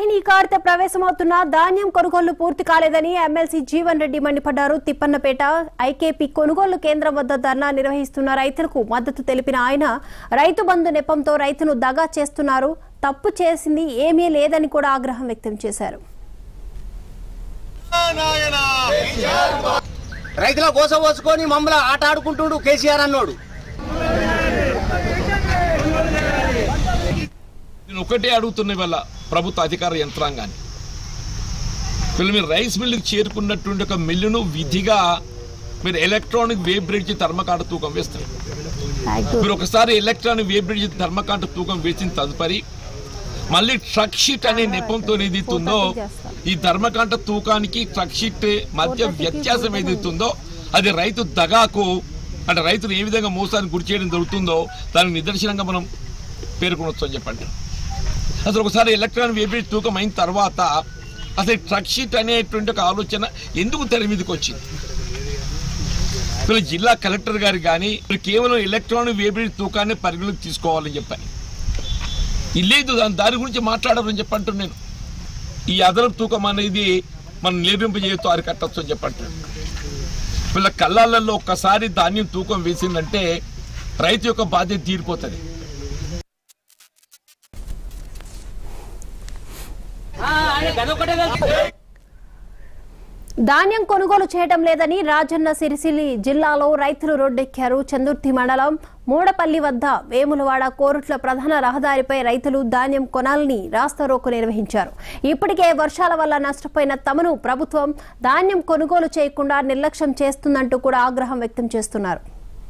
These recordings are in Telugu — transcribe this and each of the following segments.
వాహిని కారిత ప్రవేశమవుతున్న ధాన్యం కొనుగోలు పూర్తి కాలేదని ఎమ్మెల్సీ జీవన్ రెడ్డి మండిపడ్డారు తిప్పన్నపేట ఐకేపీ కొనుగోలు కేంద్రం వద్ద ధర్నా నిర్వహిస్తున్న రైతులకు మద్దతు తెలిపిన ఆయన రైతు బంధు నెపంతో రైతును దగా చేస్తున్నారు తప్పు చేసింది ఏమీ లేదని కూడా ఆగ్రహం వ్యక్తం చేశారు రైతుల కోస పోసుకొని మమ్మల్ని ఆట ఆడుకుంటుడు కేసీఆర్ అన్నోడు నేను ఒకటే అడుగుతున్న వల్ల ప్రభుత్వ అధికార యంత్రాంగాన్ని వీళ్ళు మీరు రైస్ మిల్లుకి చేరుకున్నటువంటి ఒక మిల్లును విధిగా మీరు ఎలక్ట్రానిక్ వేవ్ బ్రిడ్జ్ ధర్మకాండ తూకం వేస్తారు మీరు ఒకసారి ఎలక్ట్రానిక్ వేవ్ బ్రిడ్జ్ ధర్మకాండ తూకం వేసిన తదుపరి మళ్ళీ ట్రక్ షీట్ అనే నెపంతో ఏదైతుందో ఈ ధర్మకాండ తూకానికి ట్రక్ షీట్ మధ్య వ్యత్యాసం ఏదైతుందో అది రైతు దగాకు అంటే రైతులు ఏ విధంగా మోసానికి గురి చేయడం జరుగుతుందో దానికి నిదర్శనంగా మనం పేర్కొనొచ్చు అని చెప్పండి అసలు ఒకసారి ఎలక్ట్రానిక్ వేబ్రిడ్ తూకం అయిన తర్వాత అసలు ట్రక్ షీట్ అనేటువంటి ఒక ఆలోచన ఎందుకు తెర మీదకి వచ్చింది వీళ్ళు జిల్లా కలెక్టర్ గారు కానీ వీళ్ళు కేవలం ఎలక్ట్రానిక్ వేబ్రిడ్ తూకాన్ని పరిగణలోకి తీసుకోవాలని చెప్పని ఇది లేదు దాని దాని గురించి మాట్లాడాలని చెప్పంటున్నాను నేను ఈ అదనపు తూకం అనేది మనం నిర్మింపజేయతో అరికట్టచ్చు అని చెప్పంటున్నాను వీళ్ళ కళ్ళాలలో ఒక్కసారి ధాన్యం తూకం వేసిందంటే రైతు యొక్క బాధ్యత తీరిపోతుంది ధాన్యం కొనుగోలు చేయడం లేదని రాజన్న సిరిసిల్లి జిల్లాలో రైతులు రోడ్డెక్కారు చందుర్తి మండలం మూడపల్లి వద్ద వేములవాడ కోరుట్ల ప్రధాన రహదారిపై రైతులు ధాన్యం కొనాలని రాస్తారోకు నిర్వహించారు ఇప్పటికే వర్షాల వల్ల నష్టపోయిన తమను ప్రభుత్వం ధాన్యం కొనుగోలు చేయకుండా నిర్లక్ష్యం చేస్తుందంటూ కూడా ఆగ్రహం వ్యక్తం చేస్తున్నారు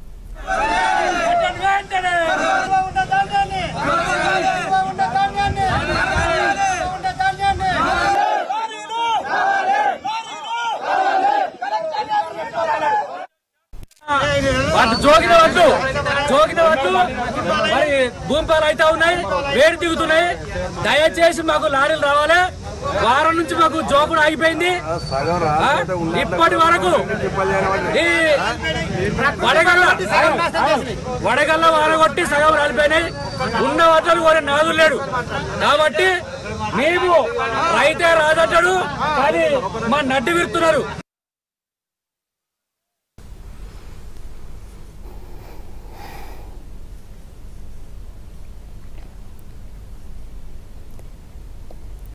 వాటి జోగిన వద్దు జోగిన వద్దు మరి భూమిపాలు అయితే ఉన్నాయి వేడి దిగుతున్నాయి దయచేసి మాకు లారీలు రావాలి వారం నుంచి మాకు జోకుడు ఆగిపోయింది ఆ? ఇప్పటి వరకు ఈ వడగల్ల వడగల్ల వారగొట్టి సగం రాలిపోయినాయి ఉన్న వద్దలు కూడా నాదు లేడు కాబట్టి మేము రైతే రాదంటాడు కానీ మా నడ్డి విరుతున్నారు